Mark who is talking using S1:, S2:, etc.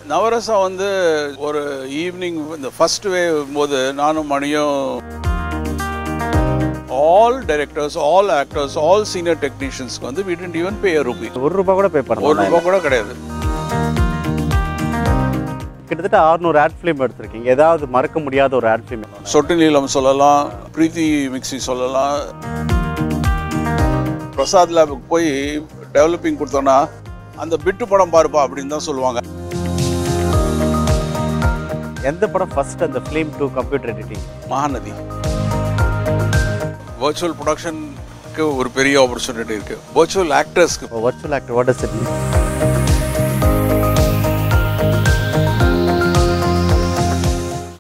S1: நவரசா வந்து ஒரு ஈவினிங் இந்த ஃபர்ஸ்ட் வேவ் போது நானும் மணியும் all directors all actors all senior டெக்னீஷியன்ஸ்க்கு வந்து we didn't even pay a rupee
S2: ஒரு ரூபாய் கூட பே
S1: ஒரு
S2: பண்ணலாம்
S1: ரூபாய் கூட கிடையாது
S2: கிட்டத்தட்ட 600 ஆட் ஃபிலிம் எடுத்திருக்கீங்க ஏதாவது மறக்க முடியாத ஒரு ஆட் ஃபிலிம்
S1: சொட்டு நீளம் சொல்லலாம் பிரீத்தி மிக்ஸி சொல்லலாம் பிரசாத் லேபுக்கு போய் டெவலப்பிங் கொடுத்தோன்னா அந்த பிட்டு படம் பாருப்பா அப்படின்னு தான் சொல்லுவாங்க
S2: எந்த படம் ஃபர்ஸ்ட் அந்த film to computer editing
S1: Mahanadi virtual ப்ரொடக்ஷனுக்கு ஒரு பெரிய ஆப்பர்ச்சுனிட்டி இருக்கு வர்ச்சுவல் ஆக்டர்ஸ்க்கு
S2: virtual actor what is it